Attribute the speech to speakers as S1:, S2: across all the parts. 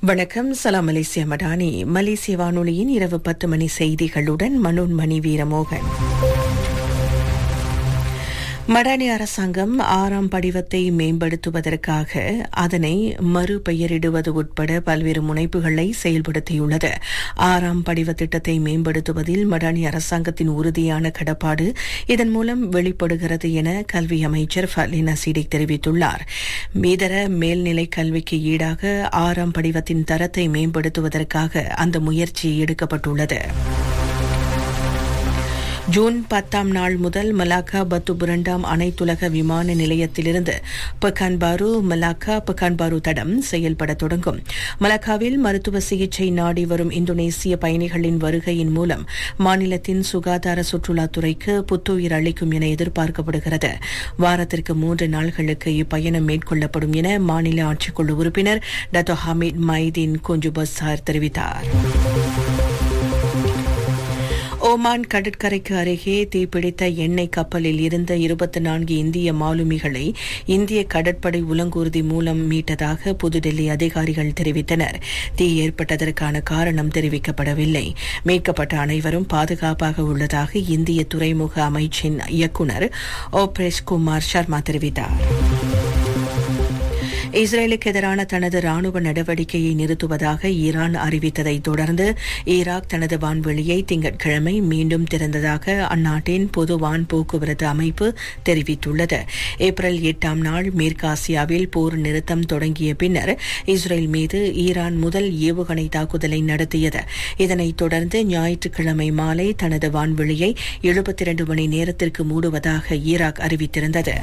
S1: வணக்கம் சலாம் மலேசியா மடானி மலேசிய வானொலியின் இரவு பத்து மணி செய்திகளுடன் மனோன்மணி வீரமோகன் மடானி அரசாங்கம் ஆறாம் படிவத்தை மேம்படுத்துவதற்காக அதனை மறுபெயரிடுவது உட்பட பல்வேறு முனைப்புகளை செயல்படுத்தியுள்ளது ஆறாம் படிவ திட்டத்தை மேம்படுத்துவதில் மடானி அரசாங்கத்தின் உறுதியான கடப்பாடு இதன் மூலம் வெளிப்படுகிறது என கல்வி அமைச்சர் ஃபலினா சிடிக் தெரிவித்துள்ளார் மீதர மேல்நிலை கல்விக்கு ஈடாக ஆறாம் படிவத்தின் தரத்தை மேம்படுத்துவதற்காக அந்த முயற்சி எடுக்கப்பட்டுள்ளது ஜூன் பத்தாம் நாள் முதல் மலாக்கா பத்து புரண்டாம் அனைத்துலக விமான நிலையத்திலிருந்து பக்கான்பாரு மலாக்கா பக்கான்பாரு தடம் செயல்பட தொடங்கும் மலாக்காவில் மருத்துவ சிகிச்சை நாடி வரும் இந்தோனேசிய பயணிகளின் வருகையின் மூலம் மாநிலத்தின் சுகாதார சுற்றுலாத்துறைக்கு புத்துயிர் அளிக்கும் என எதிர்பார்க்கப்படுகிறது வாரத்திற்கு மூன்று நாள்களுக்கு இப்பயணம் மேற்கொள்ளப்படும் என மாநில ஆட்சிக்குழு உறுப்பினர் டத்தோ ஹமீத் மைதீன் கொஞ்சு பசார் தெரிவித்தார் ஓமான் கடற்கரைக்கு அருகே தீப்பிடித்த எண்ணெய் கப்பலில் இருந்த இருபத்தி நான்கு இந்திய மாலுமிகளை இந்திய கடற்படை உலங்கூர்தி மூலம் மீட்டதாக புதுடெல்லி அதிகாரிகள் தெரிவித்தனர் தீ ஏற்பட்டதற்கான காரணம் தெரிவிக்கப்படவில்லை மீட்கப்பட்ட அனைவரும் பாதுகாப்பாக உள்ளதாக இந்திய துறைமுக அமைச்சின் இயக்குநர் ஓப்ரேஷ் குமார் சர்மா தெரிவித்தார் இஸ்ரேலுக்கு எதிரான தனது ராணுவ நடவடிக்கையை நிறுத்துவதாக ஈரான் அறிவித்ததை தொடர்ந்து ஈராக் தனது வான்வெளியை திங்கட்கிழமை மீண்டும் திறந்ததாக அந்நாட்டின் பொது வான் போக்குவரத்து அமைப்பு தெரிவித்துள்ளது ஏப்ரல் எட்டாம் நாள் மேற்காசியாவில் போர் நிறுத்தம் தொடங்கிய பின்னர் இஸ்ரேல் மீது ஈரான் முதல் ஏவுகணை தாக்குதலை நடத்தியது இதனைத் தொடர்ந்து ஞாயிற்றுக்கிழமை மாலை தனது வான்வெளியை எழுபத்தி இரண்டு மணி நேரத்திற்கு மூடுவதாக ஈராக் அறிவித்திருந்தது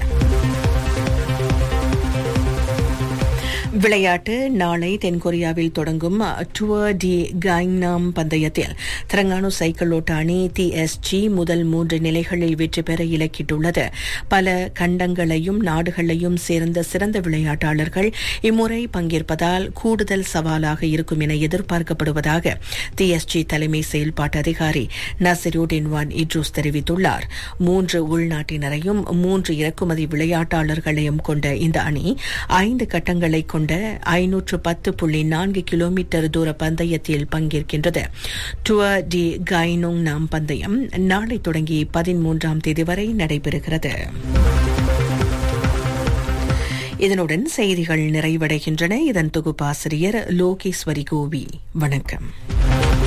S1: விளையாட்டு நாளை தென்கொரியாவில் தொடங்கும் டுவர் டி கைங்னாம் பந்தயத்தில் திரங்கானு சைக்கிள் ஓட்ட அணி டி எஸ் ஜி முதல் மூன்று நிலைகளில் வெற்றி பெற இலக்கிட்டுள்ளது பல கண்டங்களையும் நாடுகளையும் சேர்ந்த சிறந்த விளையாட்டாளர்கள் இம்முறை பங்கேற்பதால் கூடுதல் சவாலாக இருக்கும் என எதிர்பார்க்கப்படுவதாக டி எஸ் ஜி தலைமை செயல்பாட்டு அதிகாரி நசிருடின் வான் இட்ரூஸ் தெரிவித்துள்ளார் மூன்று உள்நாட்டினரையும் மூன்று இறக்குமதி விளையாட்டாளர்களையும் கொண்ட இந்த அணி ஐந்து கட்டங்களை கொண்ட ஐநூற்று பத்து புள்ளி நான்கு கிலோமீட்டர் தூர பந்தயத்தில் பங்கேற்கின்றது டுவர் டி கைனோங் நாம் பந்தயம் நாளை தொடங்கி பதிமூன்றாம் தேதி வரை நடைபெறுகிறது இதனுடன் செய்திகள் நிறைவடைகின்றன இதன் தொகுப்பாசிரியர் லோகேஸ்வரி கோவி வணக்கம்